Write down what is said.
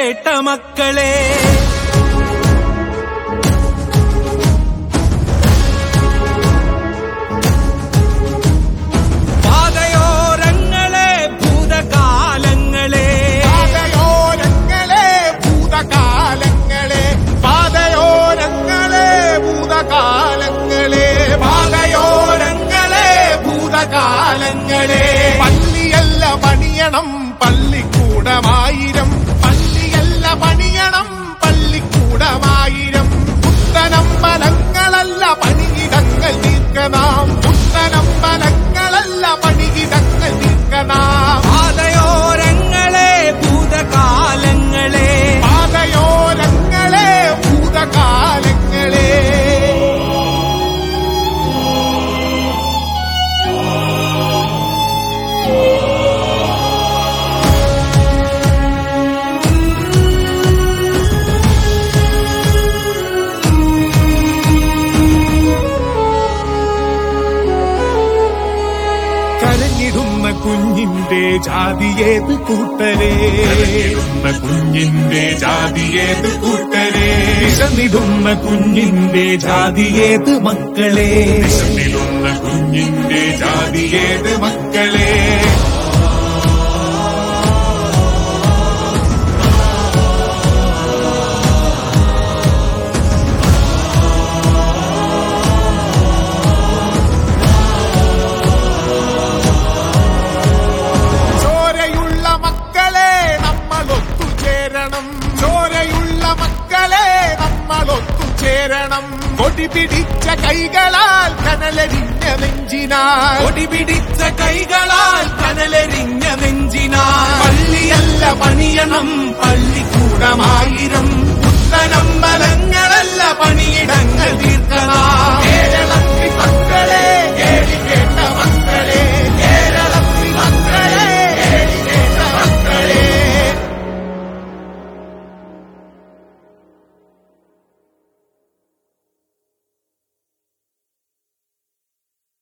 കേട്ട മക്കളെ പാതയോരങ്ങളെ ഭൂതകാലങ്ങളെ പാതയോരങ്ങളെ ഭൂതകാലങ്ങളെ പാതയോരങ്ങളെ ഭൂതകാലങ്ങളെ പാതയോരങ്ങളെ ഭൂതകാലങ്ങളെ പള്ളിയല്ല പണിയണം പള്ളിക്കൂടമായിരം പള്ളിയല്ല പണിയണം പള്ളിക്കൂടമായിരം പുത്തനമ്പലങ്ങളല്ല പണിയിടങ്ങൾ തീർക്കനാം പുത്തനമ്പലങ്ങളല്ല പണിയിടങ്ങൾ തീർക്കനാം പാതയോരങ്ങളെ ഭൂതകാലങ്ങളെ പാതയോരങ്ങളെ ഭൂതകാലങ്ങളെ കരഞ്ഞിടുന്ന കുഞ്ഞിന്റെ ജാതിയേത് കൂട്ടരെ കരഞ്ഞിടുന്ന കുഞ്ഞിന്റെ ജാതിയേത് കൂട്ടരെ വിശന്നിടുന്ന കുഞ്ഞിന്റെ ജാതിയേത് മക്കളെ വിശന്നിടുന്ന കുഞ്ഞിന്റെ ജാതിയേത് മക്കളെ ചോരയുള്ള മക്കളെ നമ്മൾ ഒത്തുചേരണം ചോരയുള്ള മക്കളെ നമ്മൾ ഒത്തുചേരണം കൊടി പിടിച്ച കൈകളാൽ കനലരിഞ്ഞ നെഞ്ചിനാൽ കൊടി പിടിച്ച കൈകളാൽ കനലെറിഞ്ഞ നെഞ്ചിനാൽ പള്ളിയല്ല പണിയണം പള്ളിക്കൂടമായിരം പുത്തനമ്പലങ്ങളല്ല പണിയിടങ്ങൾ തീർക്കണം